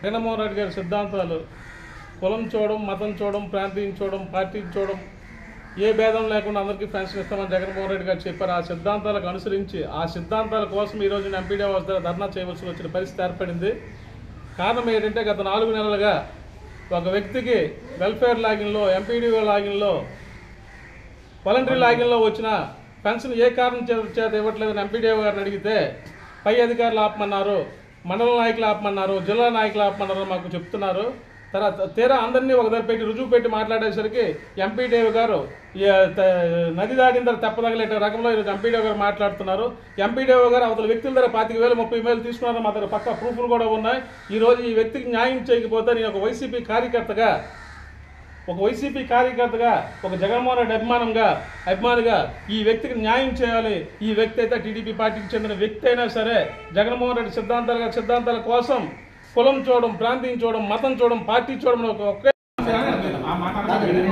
జగన్మోహన్ రెడ్డి గారి సిద్ధాంతాలు కులం చూడడం మతం చూడడం ప్రాంతీయం చూడడం పార్టీ చూడడం ఏ భేదం లేకుండా అందరికీ పెన్షన్ ఇస్తామని జగన్మోహన్ రెడ్డి గారు చెప్పారు ఆ సిద్ధాంతాలకు అనుసరించి ఆ సిద్ధాంతాల కోసం ఈ రోజు ఎంపీడీ హౌస్ దగ్గర ధర్నా చేయవలసి వచ్చిన పరిస్థితి ఏర్పడింది కారణం ఏంటంటే గత నాలుగు నెలలుగా ఒక వ్యక్తికి వెల్ఫేర్ లాగిన్లో ఎంపీడీఓ లాగిన్లో వాలంటరీ లాగిన్లో వచ్చిన పెన్షన్ ఏ కారణం చేత చేత ఇవ్వట్లేదని ఎంపీడీఓ గారిని అడిగితే పై అధికారులు ఆపమన్నారు మండల నాయకులు ఆపమన్నారు జిల్లా నాయకులు ఆపమన్నారు మాకు చెప్తున్నారు తర్వాత తీరా అందరినీ ఒక దగ్గర పెట్టి రుజువు పెట్టి మాట్లాడేసరికి ఎంపీడీఓ గారు ఈ, త- నది దాటిన తర్వాత తెప్పదగలే రకంలో ఈరోజు ఎంపీడీఓ గారు మాట్లాడుతున్నారు ఎంపీడీఓ గారు అవతల వ్యక్తుల దగ్గర పాతిక వేలు ముప్పై వేలు తీసుకున్నారు మా దగ్గర పక్క ప్రూఫ్లు కూడా ఉన్నాయి ఈ రోజు ఈ వ్యక్తికి న్యాయం చేయకపోతే నేను ఒక వైసీపీ కార్యకర్తగా ఒక వైసీపీ కార్యకర్తగా ఒక జగన్మోహన్ రెడ్డి అభిమానంగా అభిమానిగా ఈ వ్యక్తికి న్యాయం చేయాలి ఈ వ్యక్తి అయితే టీడీపీ పార్టీకి చెందిన వ్యక్తి అయినా సరే జగన్మోహన్ రెడ్డి సిద్ధాంతాలుగా సిద్ధాంతాల కోసం కులం చూడడం ప్రాంతీయం చూడడం మతం చూడడం పార్టీ చూడడం ఒక ఒకే ఆ మాట అనకండి.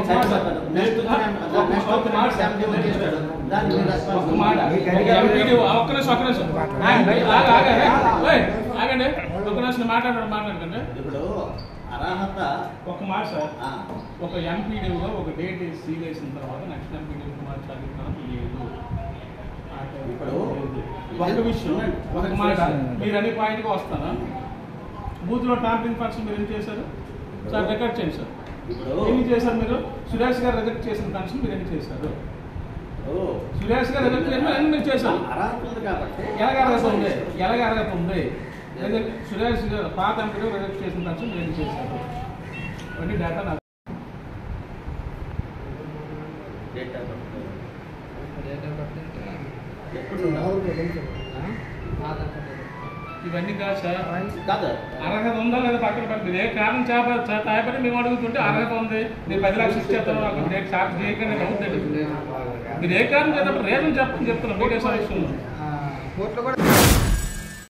ఒక మాట సార్. ఒక్క మాట. ఒక ఎంపీడీ ఒక్క నిమిషం ఒక్క నిమిషం ఆగండి ఆగ- ఆగండి. ఓయ్, ఆగండి ఒక్క నిమిషం మాట్లాడారు మాట్లాడకండి ఇప్పుడు అర్హత ఒక మాట సార్ ఆ, ఒక ఎంపీడీగా ఒక డేట్ సీల్ వేసిన తర్వాత నెక్స్ట్ ఎంపీడీ మార్చాలి లేదు ఇప్పుడు ఒక విషయం ఒక మాట మీరు అన్ని పాయింట్కి వస్తాను బూత్లో టాంపింగ్ ఫంక్షన్ మీరు ఏం చేశారు సార్ రికార్డ్ చేయండి సార్ ఇప్పుడు ఎన్ని చేశారు మీరు సురేష్ గారు రిజెక్ట్ చేసిన ఫంక్షన్ మీరు ఎన్ని చేశారు ఇప్పుడు సురేష్ గారు రిజెక్ట్ చేసిన ఎన్ని మీరు చేశారు అర్హత ఉంది కాబట్టి ఎలాగ అర్హత ఉంది ఎలాగ అర్హత ఉంది రిజెక్ట్ సురేష్ గారు పాత ఎంపీడీ రిజెక్ట్ చేసిన ఫంక్షన్ మీరు ఎన్ని చేశారు ఇవన్నీ డేటా నాకు డేట్ ఆఫ్ బర్త్. ఎప్పుడు ఇవన్నీ కాదు సార్ కాదు అర్హత ఉందా లేదా పక్కన పెట్టి మీరు ఏ కారణం చేప తాయపడి మేము అడుగుతుంటే అర్హత ఉంది నేను పది లక్షలు ఇచ్చేస్తాను నాకు మీరు చార్జ్ చేయకండి అవుతుంది మీరు ఏ కారణం చేసినప్పుడు రేపని చెప్పని చెప్తున్నాను మీడియా సమస్యలు కోర్టులో కూడా